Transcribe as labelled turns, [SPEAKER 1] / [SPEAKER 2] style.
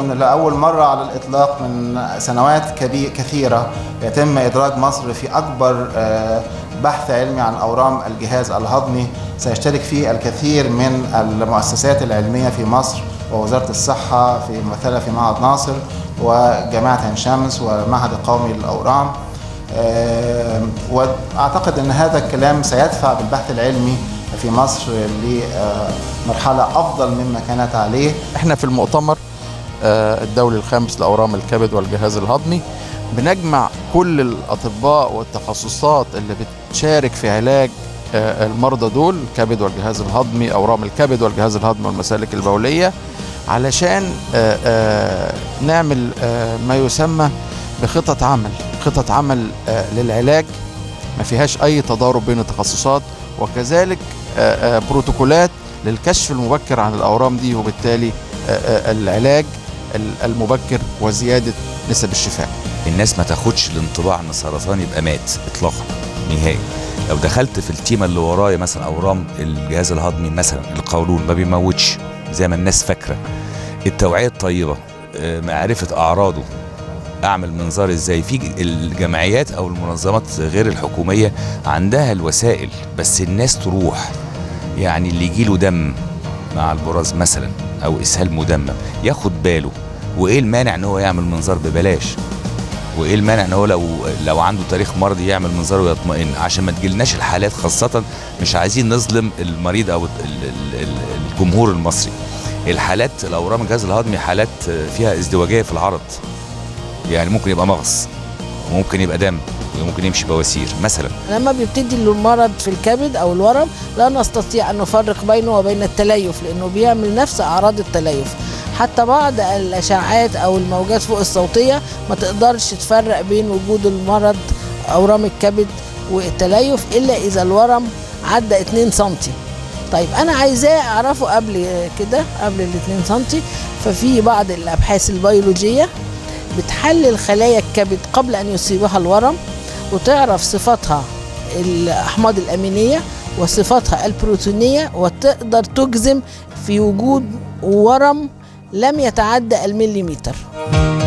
[SPEAKER 1] ان لاول مره على الاطلاق من سنوات كبي- كثيره يتم ادراج مصر في اكبر آه، بحث علمي عن اورام الجهاز الهضمي سيشترك فيه الكثير من المؤسسات العلميه في مصر ووزاره الصحه في ممثله في معهد ناصر وجامعه عين شمس والمعهد القومي للاورام آه، واعتقد ان هذا الكلام سيدفع بالبحث العلمي في مصر لمرحله افضل مما كانت عليه
[SPEAKER 2] احنا في المؤتمر آه، الدولي الخامس لاورام الكبد والجهاز الهضمي بنجمع كل الاطباء والتخصصات اللي بتشارك في علاج آه، المرضى دول الكبد والجهاز الهضمي اورام الكبد والجهاز الهضمي والمسالك البوليه علشان آه، آه، نعمل آه، ما يسمى بخطط عمل خطط عمل آه، للعلاج ما فيهاش اي تضارب بين التخصصات وكذلك آه، آه، بروتوكولات للكشف المبكر عن الاورام دي وبالتالي آه، آه، العلاج ال- المبكر وزياده نسب الشفاء
[SPEAKER 3] الناس ما تاخدش الانطباع ان السرطان يبقى مات اطلاقا نهائي لو دخلت في التيمه اللي ورايا مثلا اورام الجهاز الهضمي مثلا القولون ما بيموتش زي ما الناس فاكره التوعيه الطيبه آه، معرفه اعراضه اعمل منظار ازاي في ج- الجمعيات او المنظمات غير الحكوميه عندها الوسائل بس الناس تروح يعني اللي يجيله دم مع البراز مثلا او اسهال مدمم ياخد باله وايه المانع ان هو يعمل منظار ببلاش وايه المانع ان هو لو لو عنده تاريخ مرضي يعمل منظار ويطمئن عشان ما تجيلناش الحالات خاصه مش عايزين نظلم المريض او ال- ال- ال- الجمهور المصري الحالات الاورام الجهاز الهضمي حالات فيها ازدواجيه في العرض يعني ممكن يبقى مغص وممكن يبقى دم وممكن يمشي بواسير مثلا
[SPEAKER 4] لما بيبتدي المرض في الكبد او الورم لا نستطيع ان نفرق بينه وبين التليف لانه بيعمل نفس اعراض التليف حتى بعض الاشعاعات او الموجات فوق الصوتيه ما تقدرش تفرق بين وجود المرض اورام الكبد والتليف الا اذا الورم عدى 2 سم طيب انا عايزاه اعرفه قبل كده قبل ال 2 سم ففي بعض الابحاث البيولوجيه بتحلل خلايا الكبد قبل ان يصيبها الورم وتعرف صفاتها الاحماض الامينيه وصفاتها البروتينيه وتقدر تجزم في وجود ورم لم يتعدى المليمتر